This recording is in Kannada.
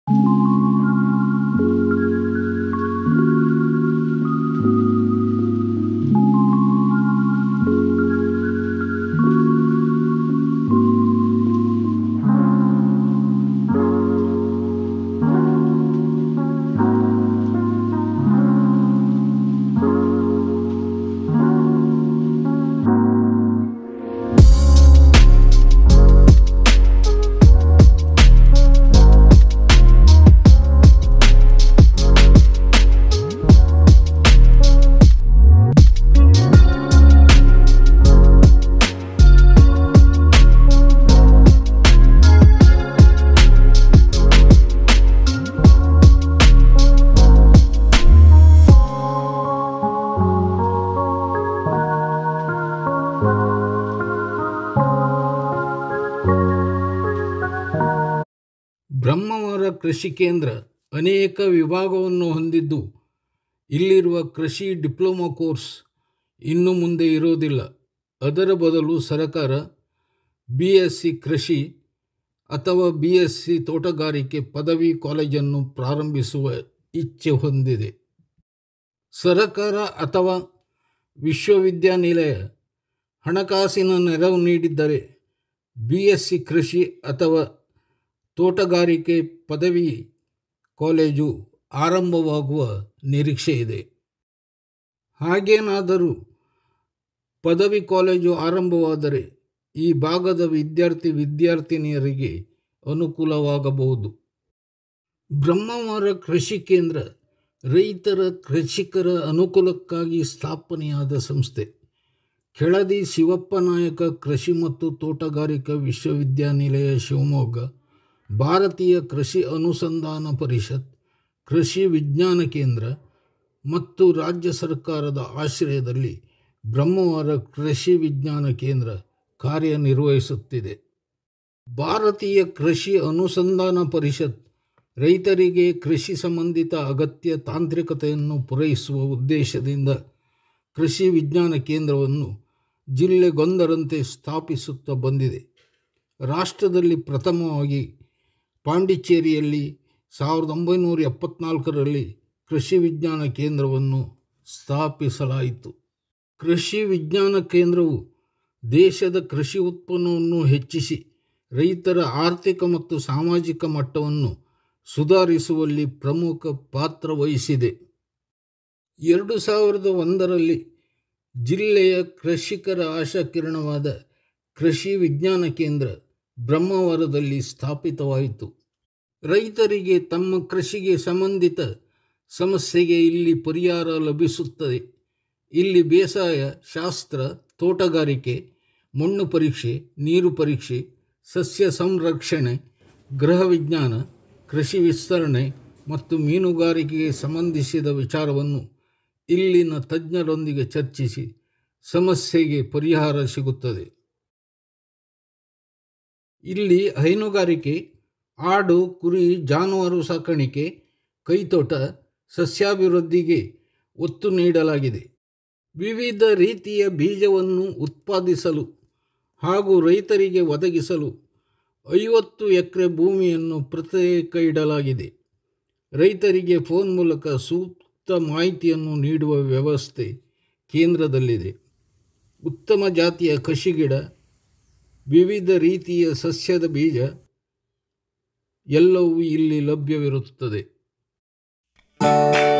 ಬ್ರಹ್ಮಾವರ ಕೃಷಿ ಕೇಂದ್ರ ಅನೇಕ ವಿಭಾಗವನ್ನು ಹೊಂದಿದ್ದು ಇಲ್ಲಿರುವ ಕೃಷಿ ಡಿಪ್ಲೊಮಾ ಕೋರ್ಸ್ ಇನ್ನು ಮುಂದೆ ಇರೋದಿಲ್ಲ ಅದರ ಬದಲು ಸರಕಾರ ಬಿ ಎಸ್ ಸಿ ಕೃಷಿ ಅಥವಾ ಬಿ ಎಸ್ ಸಿ ತೋಟಗಾರಿಕೆ ಪದವಿ ಕಾಲೇಜನ್ನು ಪ್ರಾರಂಭಿಸುವ ಇಚ್ಛೆ ಹೊಂದಿದೆ ಸರಕಾರ ಅಥವಾ ವಿಶ್ವವಿದ್ಯಾನಿಲಯ ಹಣಕಾಸಿನ ನೆರವು ನೀಡಿದ್ದರೆ ಬಿ ಎಸ್ ಸಿ ಕೃಷಿ ಅಥವಾ ತೋಟಗಾರಿಕೆ ಪದವಿ ಕಾಲೇಜು ಆರಂಭವಾಗುವ ನಿರೀಕ್ಷೆ ಇದೆ ಹಾಗೇನಾದರೂ ಪದವಿ ಕಾಲೇಜು ಆರಂಭವಾದರೆ ಈ ಭಾಗದ ವಿದ್ಯಾರ್ಥಿ ವಿದ್ಯಾರ್ಥಿನಿಯರಿಗೆ ಅನುಕೂಲವಾಗಬಹುದು ಬ್ರಹ್ಮಾವರ ಕೃಷಿ ಕೇಂದ್ರ ರೈತರ ಕೃಷಿಕರ ಅನುಕೂಲಕ್ಕಾಗಿ ಸ್ಥಾಪನೆಯಾದ ಸಂಸ್ಥೆ ಕೆಳದಿ ಶಿವಪ್ಪ ನಾಯಕ ಕೃಷಿ ಮತ್ತು ತೋಟಗಾರಿಕಾ ವಿಶ್ವವಿದ್ಯಾನಿಲಯ ಶಿವಮೊಗ್ಗ ಭಾರತೀಯ ಕೃಷಿ ಅನುಸಂಧಾನ ಪರಿಷತ್ ಕೃಷಿ ವಿಜ್ಞಾನ ಕೇಂದ್ರ ಮತ್ತು ರಾಜ್ಯ ಸರ್ಕಾರದ ಆಶ್ರಯದಲ್ಲಿ ಬ್ರಹ್ಮವರ ಕೃಷಿ ವಿಜ್ಞಾನ ಕೇಂದ್ರ ಕಾರ್ಯನಿರ್ವಹಿಸುತ್ತಿದೆ ಭಾರತೀಯ ಕೃಷಿ ಅನುಸಂಧಾನ ಪರಿಷತ್ ರೈತರಿಗೆ ಕೃಷಿ ಸಂಬಂಧಿತ ಅಗತ್ಯ ತಾಂತ್ರಿಕತೆಯನ್ನು ಪೂರೈಸುವ ಉದ್ದೇಶದಿಂದ ಕೃಷಿ ವಿಜ್ಞಾನ ಕೇಂದ್ರವನ್ನು ಜಿಲ್ಲೆಗೊಂದರಂತೆ ಸ್ಥಾಪಿಸುತ್ತಾ ಬಂದಿದೆ ರಾಷ್ಟ್ರದಲ್ಲಿ ಪ್ರಥಮವಾಗಿ ಪಾಂಡಿಚೇರಿಯಲ್ಲಿ ಸಾವಿರದ ಒಂಬೈನೂರ ಎಪ್ಪತ್ನಾಲ್ಕರಲ್ಲಿ ಕೃಷಿ ವಿಜ್ಞಾನ ಕೇಂದ್ರವನ್ನು ಸ್ಥಾಪಿಸಲಾಯಿತು ಕೃಷಿ ವಿಜ್ಞಾನ ಕೇಂದ್ರವು ದೇಶದ ಕೃಷಿ ಉತ್ಪನ್ನವನ್ನು ಹೆಚ್ಚಿಸಿ ರೈತರ ಆರ್ಥಿಕ ಮತ್ತು ಸಾಮಾಜಿಕ ಮಟ್ಟವನ್ನು ಸುಧಾರಿಸುವಲ್ಲಿ ಪ್ರಮುಖ ಪಾತ್ರ ವಹಿಸಿದೆ ಎರಡು ಸಾವಿರದ ಒಂದರಲ್ಲಿ ಜಿಲ್ಲೆಯ ಕೃಷಿಕರ ಆಶಾಕಿರಣವಾದ ಕೃಷಿ ವಿಜ್ಞಾನ ಕೇಂದ್ರ ಬ್ರಹ್ಮಾವರದಲ್ಲಿ ಸ್ಥಾಪಿತವಾಯಿತು ರೈತರಿಗೆ ತಮ್ಮ ಕೃಷಿಗೆ ಸಂಬಂಧಿತ ಸಮಸ್ಯೆಗೆ ಇಲ್ಲಿ ಪರಿಹಾರ ಲಭಿಸುತ್ತದೆ ಇಲ್ಲಿ ಬೇಸಾಯ ಶಾಸ್ತ್ರ ತೋಟಗಾರಿಕೆ ಮಣ್ಣು ಪರೀಕ್ಷೆ ನೀರು ಪರೀಕ್ಷೆ ಸಸ್ಯ ಸಂರಕ್ಷಣೆ ಗೃಹ ವಿಜ್ಞಾನ ಕೃಷಿ ವಿಸ್ತರಣೆ ಮತ್ತು ಮೀನುಗಾರಿಕೆಗೆ ಸಂಬಂಧಿಸಿದ ವಿಚಾರವನ್ನು ಇಲ್ಲಿನ ತಜ್ಞರೊಂದಿಗೆ ಚರ್ಚಿಸಿ ಸಮಸ್ಯೆಗೆ ಪರಿಹಾರ ಸಿಗುತ್ತದೆ ಇಲ್ಲಿ ಹೈನುಗಾರಿಕೆ ಆಡು ಕುರಿ ಜಾನುವಾರು ಸಾಕಾಣಿಕೆ ಕೈತೋಟ ಸಸ್ಯಾಭಿವೃದ್ಧಿಗೆ ಒತ್ತು ನೀಡಲಾಗಿದೆ ವಿವಿಧ ರೀತಿಯ ಬೀಜವನ್ನು ಉತ್ಪಾದಿಸಲು ಹಾಗೂ ರೈತರಿಗೆ ಒದಗಿಸಲು ಐವತ್ತು ಎಕರೆ ಭೂಮಿಯನ್ನು ಪ್ರತ್ಯೇಕ ಇಡಲಾಗಿದೆ ರೈತರಿಗೆ ಫೋನ್ ಮೂಲಕ ಸೂಕ್ತ ಮಾಹಿತಿಯನ್ನು ನೀಡುವ ವ್ಯವಸ್ಥೆ ಕೇಂದ್ರದಲ್ಲಿದೆ ಉತ್ತಮ ಜಾತಿಯ ಕೃಷಿಗಿಡ ವಿವಿಧ ರೀತಿಯ ಸಸ್ಯದ ಬೀಜ ಎಲ್ಲವೂ ಇಲ್ಲಿ ಲಭ್ಯವಿರುತ್ತದೆ